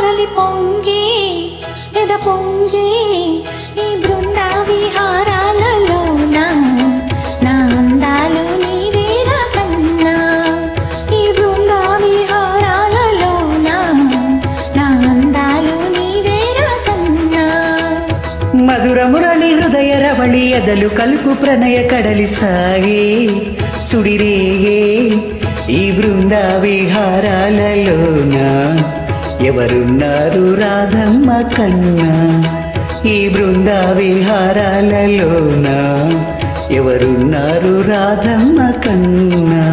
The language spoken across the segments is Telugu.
మురళి పొంగి ఎద పొంగి ఈ బృంద విహారాలలో నా నా అందాలు నీవేరా కన్నా ఈ బృంద విహారాలలో నా నా అందాలు నీవేరా కన్నా మధుర మురళి హృదయ రవళి ఎదలు కలుపు ప్రణయ కడలి సాగే సుడిరేగే ఈ బృంద విహారాలలోన ఎవరున్నారు రాధమ్మ కన్నా ఈ బృంద విహారాలలోన ఎవరున్నారు రాధమ్మ కన్నా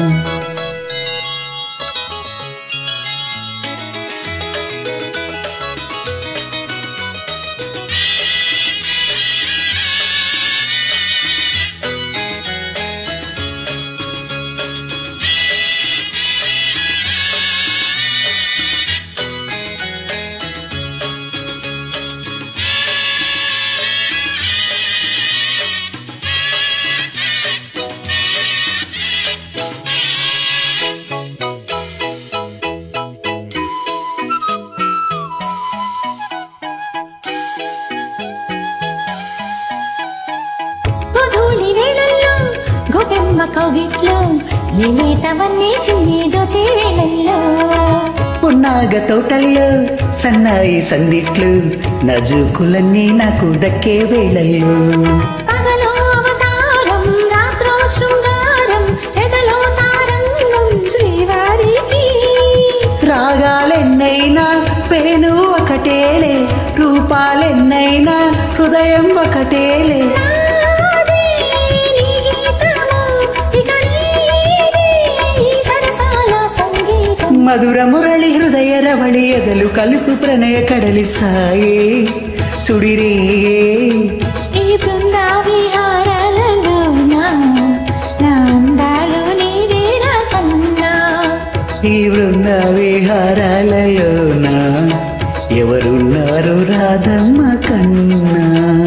గోధూళి వేళల్లో గోపెమ్మ కౌగిట్లో లేతవన్నీ చిన్నేదో చేవేళల్లో పున్నాగ తోటల్లో సన్నాయి సందిట్లు నజుకులన్నీ నాకు దక్కే వేళల్లో పగలో అవతారం రాత్రో శృంగారం ఎదలో తారంగం శ్రీవారికి రాగాలెన్నైనా పేను ఒకటేలే రూపాలెన్నైనా హృదయం ఒకటేలే నాదే నీ గీతము, ఇక నీదే ఈ సరసాల సంగీతం. మధుర మురళి హృదయ రవళి ఎదలు కలుపు ప్రణయ కడలి సాయే సుడిరేగే ఈ బృంద విహారాలలో నా నా అందాలు నీవేరా కన్నా ఈ బృంద విహారాలలోన ఎవరున్నారు రాధమ్మ కన్నా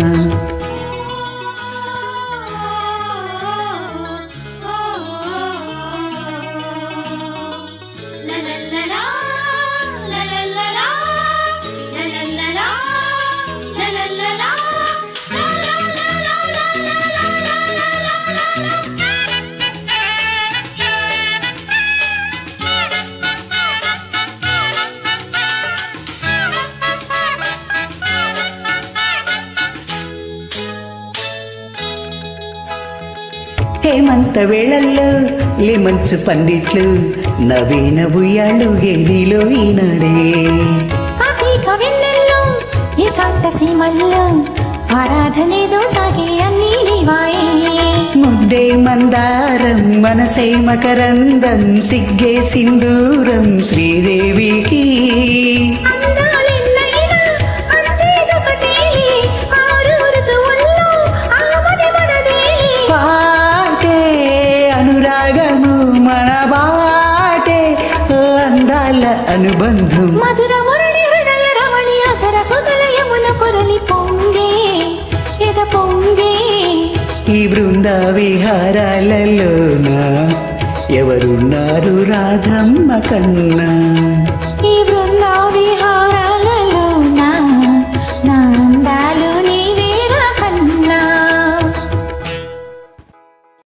హేమంత వేళల్లో లిమంచు పండిట్లు నవీన ఉయ్యాళ్ళు గేదిలో ఈనాడే ఆర్థిక వెన్నెల్లో ఏకాంత సీమల్లో ఆరాధనేదో సాగే అన్ని నీవాయే ముద్దే మందారం మనసే మకరందం సిగ్గే సింధూరం శ్రీదేవికి అందాలెన్నైనా అంచేదొకటేలే ఆరు ఋతువుల్లో ఆమది మనదేలే పాటే అనురాగము మన బాటే ఓ అందాల అనుబంధం మధుర మురళి హృదయ రమణి అధర సుతల యమున పొరలి పొంగే ఎద పొంగే ఈ బృంద విహారాలలోన ఎవరున్నారు రాధమ్మ కన్నా ఈ బృంద